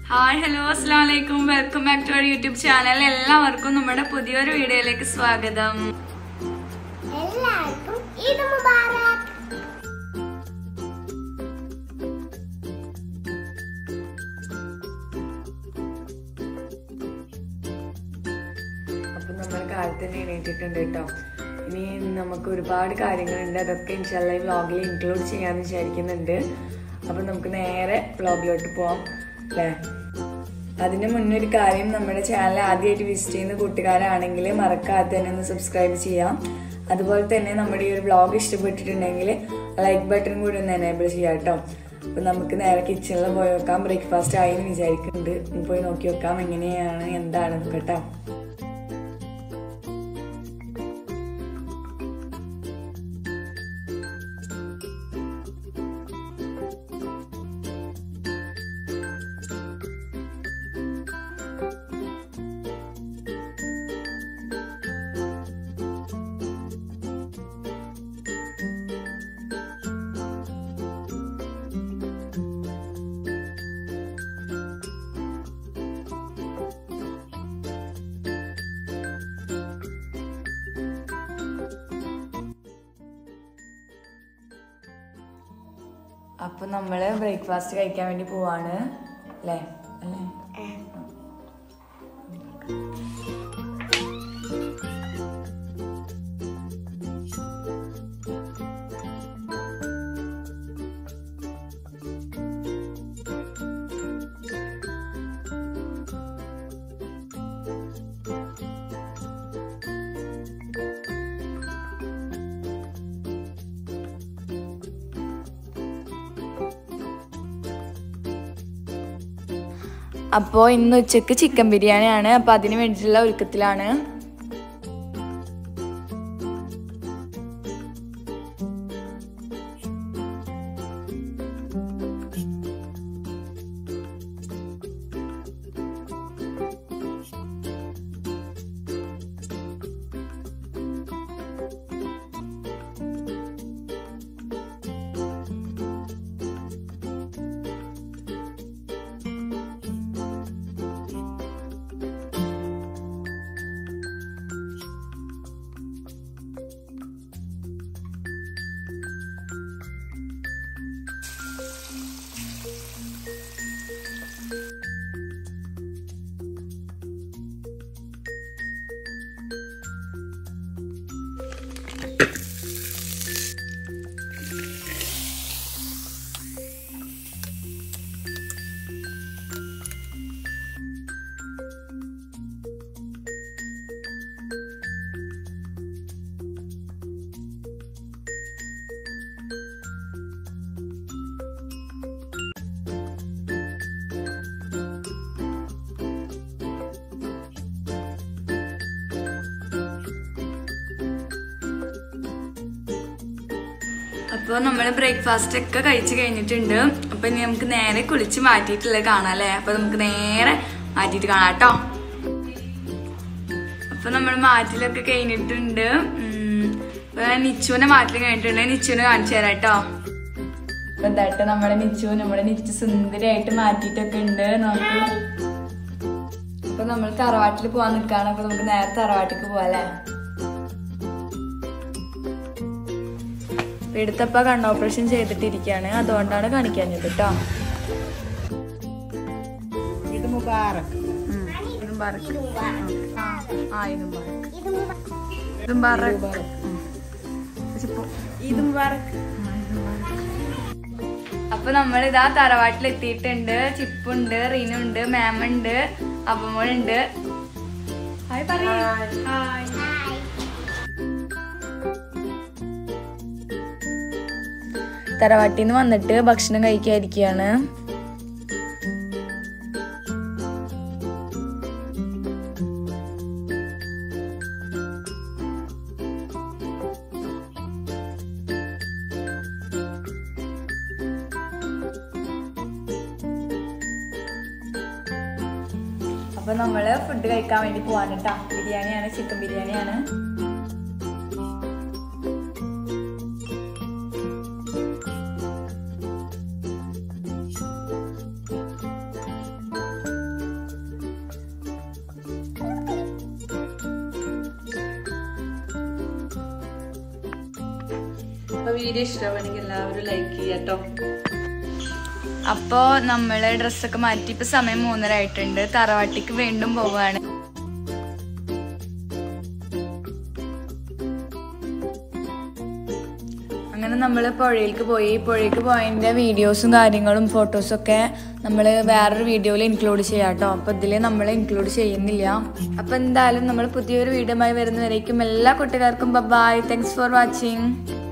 hi hello അസ്സാം വലൈക്കും welcome back to our YouTube channel എല്ലാവർക്കും നമ്മുടെ പുതിയൊരു വീഡിയോയിലേക്ക് സ്വാഗതം എല്ലാവർക്കും ഈദ് മുബാറക് അപ്പം നമ്മൾ കാലത്ത് തന്നെ എണീറ്റിട്ടുണ്ട് കേട്ടോ ഇനി നമുക്ക് ഒരുപാട് കാര്യങ്ങളുണ്ട് അതൊക്കെ ഇൻഷാല്ല ഈ വ്ളോഗിൽ ഇൻക്ലൂഡ് ചെയ്യാമെന്ന് വിചാരിക്കുന്നുണ്ട് അപ്പം നമുക്ക് നേരെ വ്ളോഗിലോട്ട് പോവാം അല്ലേ അതിന് മുന്നേ ഒരു കാര്യം നമ്മുടെ ചാനൽ ആദ്യമായിട്ട് വിസിറ്റ് ചെയ്യുന്ന കൂട്ടുകാരാണെങ്കിൽ മറക്കാതെ തന്നെ ഒന്ന് സബ്സ്ക്രൈബ് ചെയ്യാം അതുപോലെ തന്നെ നമ്മുടെ ഈ ഒരു വ്ളോഗ് ഇഷ്ടപ്പെട്ടിട്ടുണ്ടെങ്കിൽ ലൈക്ക് ബട്ടൺ കൂടി ഒന്ന് എനേബിൾ ചെയ്യാം കേട്ടോ അപ്പം നമുക്ക് നേരെ കിച്ചണിൽ പോയി നോക്കാം ബ്രേക്ക്ഫാസ്റ്റ് ആയി എന്ന് വിചാരിക്കുന്നുണ്ട് ഒന്ന് പോയി നോക്കി നോക്കാം എങ്ങനെയാണ് എന്താണെന്ന് കേട്ടോ അപ്പൊ നമ്മള് ബ്രേക്ക്ഫാസ്റ്റ് കഴിക്കാൻ വേണ്ടി പോവാണ് അല്ലേ അല്ലേ അപ്പോൾ ഇന്ന് ഉച്ചക്ക് ചിക്കൻ ബിരിയാണിയാണ് അപ്പോൾ അതിന് വേണ്ടിയിട്ടുള്ള ഒരുക്കത്തിലാണ് അപ്പോൾ നമ്മൾ ബ്രേക്ക്ഫാസ്റ്റ് ഒക്കെ കഴിച്ച് കഴിഞ്ഞിട്ടുണ്ട് അപ്പോൾ ഇനി നമുക്ക് നേരെ കുളിച്ച് മാറ്റിയിട്ടുള്ളത് കാണാം അല്ലേ അപ്പോൾ നമുക്ക് നേരെ മാറ്റിയിട്ട് കാണാം കേട്ടോ അപ്പോൾ നമ്മൾ മാറ്റിലൊക്കെ കഴിഞ്ഞിട്ടുണ്ട് ഉം, ഇപ്പൊ നിച്ചുവിനെ മാറ്റിൽ കഴിഞ്ഞിട്ടുണ്ട് നിച്ചുവിനെ കാണിച്ചു തരാം കേട്ടോ അപ്പൊ എന്തായിട്ട് നമ്മുടെ നിച്ചു നമ്മുടെ നിച്ചു സുന്ദരിയായിട്ട് മാറ്റിയിട്ടൊക്കെ ഉണ്ട് നോക്കൂ അപ്പൊ നമ്മൾ തറവാട്ടിൽ പോവാൻ നിൽക്കാണ് അപ്പൊ നമുക്ക് നേരെ തറവാട്ടിക്ക് പോവാല്ലേ അപ്പൊ എടുത്തപ്പ കണ്ണ് ഓപ്പറേഷൻ ചെയ്തിട്ടിരിക്കുകയാണ് അതുകൊണ്ടാണ് കാണിക്കാഞ്ഞത് കേട്ടോ ഇത് മുബാറക് ഇതും പറക്ക് ആ ഇതും പറക്ക് ഈദ് മുബാറക് ഇതും പറക്ക് ഇത് മുബാറക് അപ്പൊ നമ്മൾ ഇതാ തറവാട്ടിൽ എത്തിയിട്ടുണ്ട് ചിപ്പുണ്ട് റീനുണ്ട് മാമുണ്ട് അപ്പമ്മോളുണ്ട് ഹായ് പറയ് ഹായ് തറവാട്ടിൽ നിന്ന് വന്നിട്ട് ഭക്ഷണം കഴിക്കാതിരിക്കുകയാണ് അപ്പൊ നമ്മള് ഫുഡ് കഴിക്കാൻ വേണ്ടി പോവാണ് കേട്ടോ ബിരിയാണിയാണ് ചിക്കൻ ബിരിയാണിയാണ് അപ്പൊ വീഡിയോ ഇഷ്ടമാണെങ്കിൽ എല്ലാവരും ലൈക്ക് ചെയ്യാട്ടോ അപ്പോ നമ്മള് ഡ്രസ്സൊക്കെ മാറ്റി ഇപ്പൊ സമയം മൂന്നര ആയിട്ടുണ്ട് തറവാട്ടിക്ക് വീണ്ടും പോവാണ് അങ്ങനെ നമ്മൾ പുഴയിലേക്ക് പോയി പുഴയ്ക്ക് പോയതിൻ്റെ വീഡിയോസും കാര്യങ്ങളും ഫോട്ടോസും ഒക്കെ നമ്മൾ വേറൊരു വീഡിയോയിൽ ഇൻക്ലൂഡ് ചെയ്യാം കേട്ടോ അപ്പോൾ ഇതിൽ നമ്മൾ ഇൻക്ലൂഡ് ചെയ്യുന്നില്ല അപ്പോൾ എന്തായാലും നമ്മൾ പുതിയൊരു വീഡിയോ ആയി വരുന്നവരേക്കും എല്ലാ കുട്ടികാർക്കും ബൈ താങ്ക്സ് ഫോർ വാച്ചിങ്